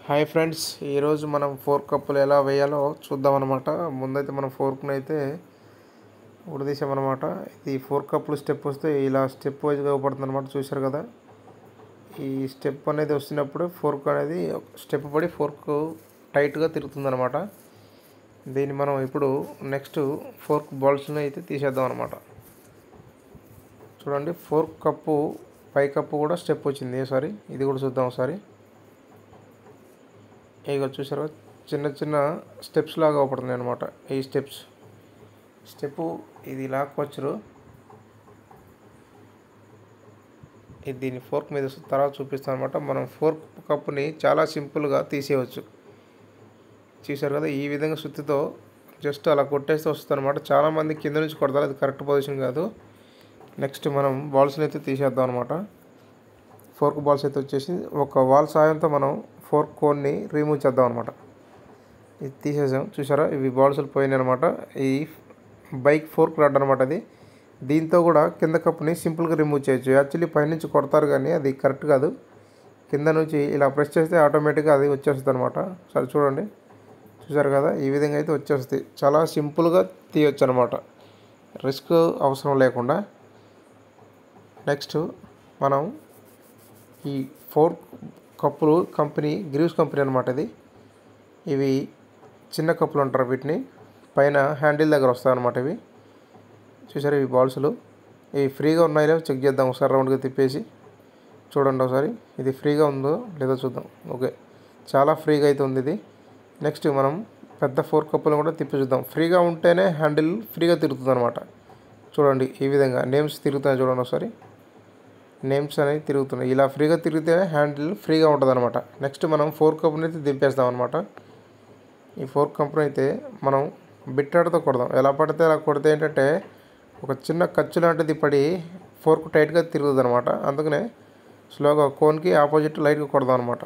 hi friends ఈరోజు మనం fork కప్పులు ఎలా వేయాలో చూద్దాం అనమాట ముందైతే మనం ఫోర్క్ని అయితే ఉడదీసామన్నమాట ఇది ఫోర్క్ కప్పులు స్టెప్ వస్తే ఇలా స్టెప్ వైజ్గా పడుతుంది అనమాట చూశారు కదా ఈ స్టెప్ అనేది వస్తున్నప్పుడు ఫోర్క్ అనేది స్టెప్ పడి ఫోర్క్ టైట్గా తిరుగుతుంది అనమాట దీన్ని మనం ఇప్పుడు నెక్స్ట్ ఫోర్క్ బాల్స్ని అయితే తీసేద్దాం అనమాట చూడండి ఫోర్క్ కప్పు పై కప్పు కూడా స్టెప్ వచ్చింది సారీ ఇది కూడా చూద్దాం ఒకసారి ఇక చూసారా చిన్న చిన్న స్టెప్స్ లాగా అవపడుతున్నాయి అనమాట ఈ స్టెప్స్ స్టెప్ ఇది లాక్కొచ్చరు ఇది దీన్ని ఫోర్క్ మీద తర్వాత చూపిస్తాను అనమాట మనం ఫోర్క్ కప్పుని చాలా సింపుల్గా తీసేయవచ్చు చూసారు కదా ఈ విధంగా సుత్తితో జస్ట్ అలా కొట్టేస్తే వస్తుంది అనమాట చాలామంది కింద నుంచి కొడతారు అది కరెక్ట్ పొజిషన్ కాదు నెక్స్ట్ మనం బాల్స్ని అయితే తీసేద్దాం అనమాట ఫోర్క్ బాల్స్ అయితే వచ్చేసి ఒక వాల్ సాయంతో మనం ఫోర్క్ కోన్ని రిమూవ్ చేద్దాం అనమాట ఇది తీసేసాం చూసారా ఇవి బాల్స్ పోయినాయి అనమాట ఈ బైక్ ఫోర్క్ రాడ్ అనమాట అది దీంతో కూడా కింద కప్పుని సింపుల్గా రిమూవ్ చేయొచ్చు యాక్చువల్లీ పైనుంచి కొడతారు కానీ అది కరెక్ట్ కాదు కింద నుంచి ఇలా ప్రెస్ చేస్తే ఆటోమేటిక్గా అది వచ్చేస్తుంది అనమాట సరే చూడండి చూసారు కదా ఈ విధంగా అయితే వచ్చేస్తుంది చాలా సింపుల్గా తీయొచ్చు అనమాట రిస్క్ అవసరం లేకుండా నెక్స్ట్ మనం ఈ ఫోర్ కప్పులు కంపెనీ గ్రీవ్స్ కంపెనీ అనమాట ఇది ఇవి చిన్న కప్పులు అంటారు వీటిని పైన హ్యాండిల్ దగ్గర వస్తాయి అనమాట ఇవి చూసారు ఇవి బాల్స్లు ఇవి ఫ్రీగా ఉన్నాయో చెక్ చేద్దాం ఒకసారి రౌండ్గా తిప్పేసి చూడండి ఒకసారి ఇది ఫ్రీగా ఉందో లేదో చూద్దాం ఓకే చాలా ఫ్రీగా అయితే ఉంది ఇది నెక్స్ట్ మనం పెద్ద ఫోర్ కప్పులు కూడా తిప్పి చూద్దాం ఫ్రీగా ఉంటేనే హ్యాండిల్ ఫ్రీగా తిరుగుతుంది అనమాట చూడండి ఈ విధంగా నేమ్స్ తిరుగుతాయి చూడండి ఒకసారి నేమ్స్ అనేవి తిరుగుతున్నాయి ఇలా ఫ్రీగా తిరిగితే హ్యాండిల్ ఫ్రీగా ఉంటుంది అనమాట నెక్స్ట్ మనం ఫోర్ కప్ని అయితే దింపేస్తాం అనమాట ఈ ఫోర్ కప్ని అయితే మనం బిట్టాడుతో కొడదాం ఎలా పడితే అలా కొడితే ఏంటంటే ఒక చిన్న ఖర్చు లాంటిది పడి ఫోర్క్ టైట్గా తిరుగుతుంది అనమాట అందుకనే స్లోగా కోన్కి ఆపోజిట్ లైట్గా కొడదాం అనమాట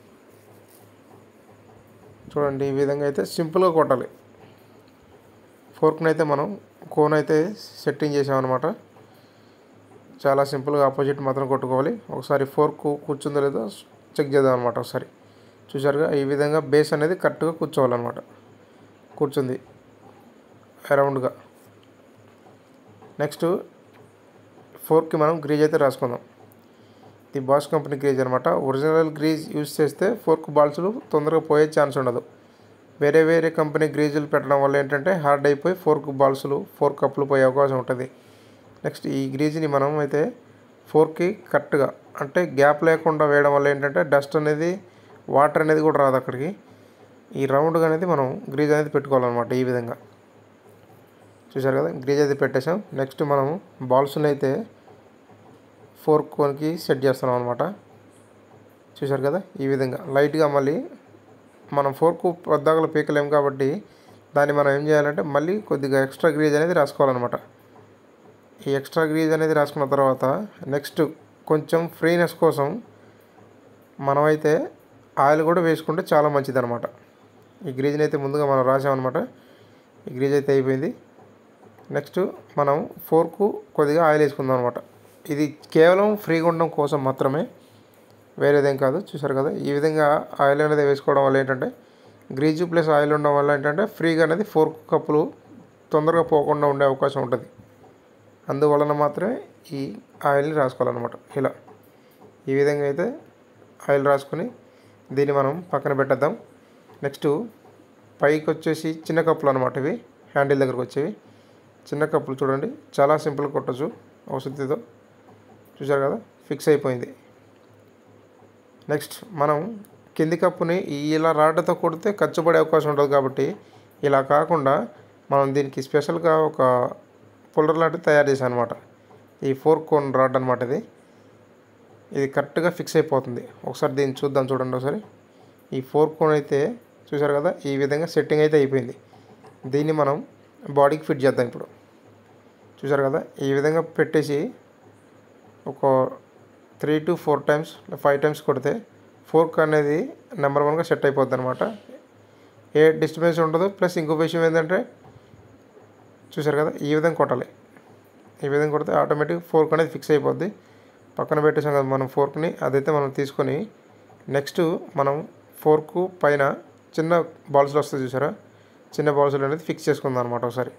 చూడండి ఈ విధంగా అయితే సింపుల్గా కొట్టాలి ఫోర్క్ని అయితే మనం కోన్ అయితే సెట్టింగ్ చేసామన్నమాట చాలా సింపుల్గా ఆపోజిట్ మాత్రం కొట్టుకోవాలి ఒకసారి ఫోర్క్ కూర్చుందో లేదో చెక్ చేద్దాం అనమాట ఒకసారి చూసారుగా ఈ విధంగా బేస్ అనేది కరెక్ట్గా కూర్చోవాలన్నమాట కూర్చుంది అరౌండ్గా నెక్స్ట్ ఫోర్క్కి మనం గ్రీజ్ అయితే రాసుకుందాం ఇది బాస్ కంపెనీ గ్రీజ్ అనమాట ఒరిజినల్ గ్రీజ్ యూజ్ చేస్తే ఫోర్క్ బాల్స్లు తొందరగా పోయే ఛాన్స్ ఉండదు వేరే వేరే కంపెనీ గ్రీజులు పెట్టడం వల్ల ఏంటంటే హార్డ్ అయిపోయి ఫోర్క్ బాల్స్లు ఫోర్క్ కప్పులు పోయే అవకాశం ఉంటుంది నెక్స్ట్ ఈ గ్రీజ్ని మనం అయితే ఫోర్క్కి కరెక్ట్గా అంటే గ్యాప్ లేకుండా వేయడం వల్ల ఏంటంటే డస్ట్ అనేది వాటర్ అనేది కూడా రాదు అక్కడికి ఈ రౌండ్గా అనేది మనం గ్రీజ్ అనేది పెట్టుకోవాలన్నమాట ఈ విధంగా చూసారు కదా గ్రీజ్ అయితే పెట్టేసాం నెక్స్ట్ మనం బాల్స్ని అయితే ఫోర్క్ కోన్కి సెట్ చేస్తున్నాం అనమాట చూసారు కదా ఈ విధంగా లైట్గా మళ్ళీ మనం ఫోర్క్ పద్దాకలు పీకలేం కాబట్టి దాన్ని మనం ఏం చేయాలంటే మళ్ళీ కొద్దిగా ఎక్స్ట్రా గ్రీజ్ అనేది రాసుకోవాలన్నమాట ఈ ఎక్స్ట్రా గ్రీజ్ అనేది రాసుకున్న తర్వాత నెక్స్ట్ కొంచెం ఫ్రీనెస్ కోసం మనమైతే ఆయిల్ కూడా వేసుకుంటే చాలా మంచిది అనమాట ఈ గ్రీజ్ని అయితే ముందుగా మనం రాసామన్నమాట ఈ గ్రీజ్ అయితే అయిపోయింది నెక్స్ట్ మనం ఫోర్కు కొద్దిగా ఆయిల్ వేసుకుందాం అనమాట ఇది కేవలం ఫ్రీగా ఉండడం కోసం మాత్రమే వేరేదేం కాదు చూసారు కదా ఈ విధంగా ఆయిల్ అనేది వేసుకోవడం వల్ల ఏంటంటే గ్రీజు ప్లస్ ఆయిల్ ఉండడం వల్ల ఏంటంటే ఫ్రీగా అనేది ఫోర్క్ కప్పులు తొందరగా పోకుండా ఉండే అవకాశం ఉంటుంది అందువలన మాత్రమే ఈ ఆయిల్ని రాసుకోవాలన్నమాట ఇలా ఈ విధంగా అయితే ఆయిల్ రాసుకొని దీన్ని మనం పక్కన పెట్టేద్దాం నెక్స్ట్ పైకి వచ్చేసి చిన్న కప్పులు అనమాట ఇవి హ్యాండిల్ దగ్గరకు వచ్చేవి చిన్న కప్పులు చూడండి చాలా సింపుల్ కొట్టచ్చు ఔషధితో చూసారు కదా ఫిక్స్ అయిపోయింది నెక్స్ట్ మనం కింది కప్పుని ఇలా రాడ్తో కొడితే ఖర్చుపడే అవకాశం ఉంటుంది కాబట్టి ఇలా కాకుండా మనం దీనికి స్పెషల్గా ఒక పుల్లర్ లాంటిది తయారు చేశాను అనమాట ఈ ఫోర్ కోన్ రాడ్ అనమాట ఇది ఇది కరెక్ట్గా ఫిక్స్ అయిపోతుంది ఒకసారి దీన్ని చూద్దాం చూడండి ఒకసారి ఈ ఫోర్ కోన్ అయితే చూసారు కదా ఈ విధంగా సెట్టింగ్ అయితే అయిపోయింది దీన్ని మనం బాడీకి ఫిట్ చేద్దాం ఇప్పుడు చూసారు కదా ఈ విధంగా పెట్టేసి ఒక three to four times five times కొడితే ఫోర్క్ అనేది నెంబర్ వన్గా సెట్ అయిపోద్ది అనమాట ఏ డిస్టర్బెన్స్ ఉండదు ప్లస్ ఇంకో విషయం ఏంటంటే చూసారు కదా ఈ విధంగా కొట్టాలి ఈ విధంగా కొడితే ఆటోమేటిక్ ఫోర్క్ అనేది ఫిక్స్ అయిపోద్ది పక్కన పెట్టేసాం కదా మనం ఫోర్క్ని అదైతే మనం తీసుకొని నెక్స్ట్ మనం ఫోర్కు పైన చిన్న బాల్స్లో వస్తుంది చూసారా చిన్న బాల్స్లో అనేది ఫిక్స్ చేసుకుందాం అనమాట ఒకసారి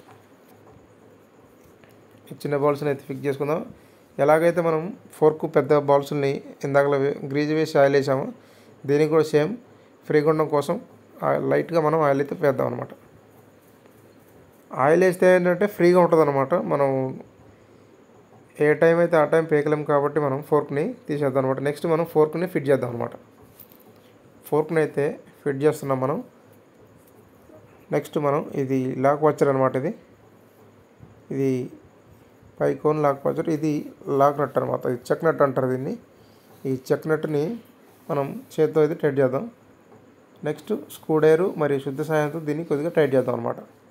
ఈ చిన్న బాల్స్ని అయితే ఫిక్స్ చేసుకుందాం ఎలాగైతే మనం ఫోర్కు పెద్ద బాల్స్ని ఇందాకలో గ్రీజ్ వేసి ఆయిల్ వేసామో దీనికి కూడా సేమ్ ఫ్రీగా ఉండడం కోసం లైట్గా మనం ఆయిల్ అయితే వేద్దాం అనమాట ఆయిల్ వేస్తే ఏంటంటే ఫ్రీగా ఉంటుంది అనమాట మనం ఏ టైం అయితే ఆ టైం పేకలేం కాబట్టి మనం ఫోర్క్ని తీసేద్దాం అనమాట నెక్స్ట్ మనం ఫోర్క్ని ఫిట్ చేద్దాం అనమాట ఫోర్క్ని అయితే ఫిట్ చేస్తున్నాం మనం నెక్స్ట్ మనం ఇది లాక్ వచ్చర్ అనమాట ఇది ఇది పై కోన్ లాక్ వచ్చర్ ఇది లాక్ నట్ అనమాట ఇది చెక్ నట్ అంటారు దీన్ని ఈ చెక్ నట్ని మనం చేతితో అయితే టైట్ చేద్దాం నెక్స్ట్ స్క్రూ డ్రైవరు మరియు శుద్ధ సాయంతో దీన్ని కొద్దిగా టైట్ చేద్దాం అనమాట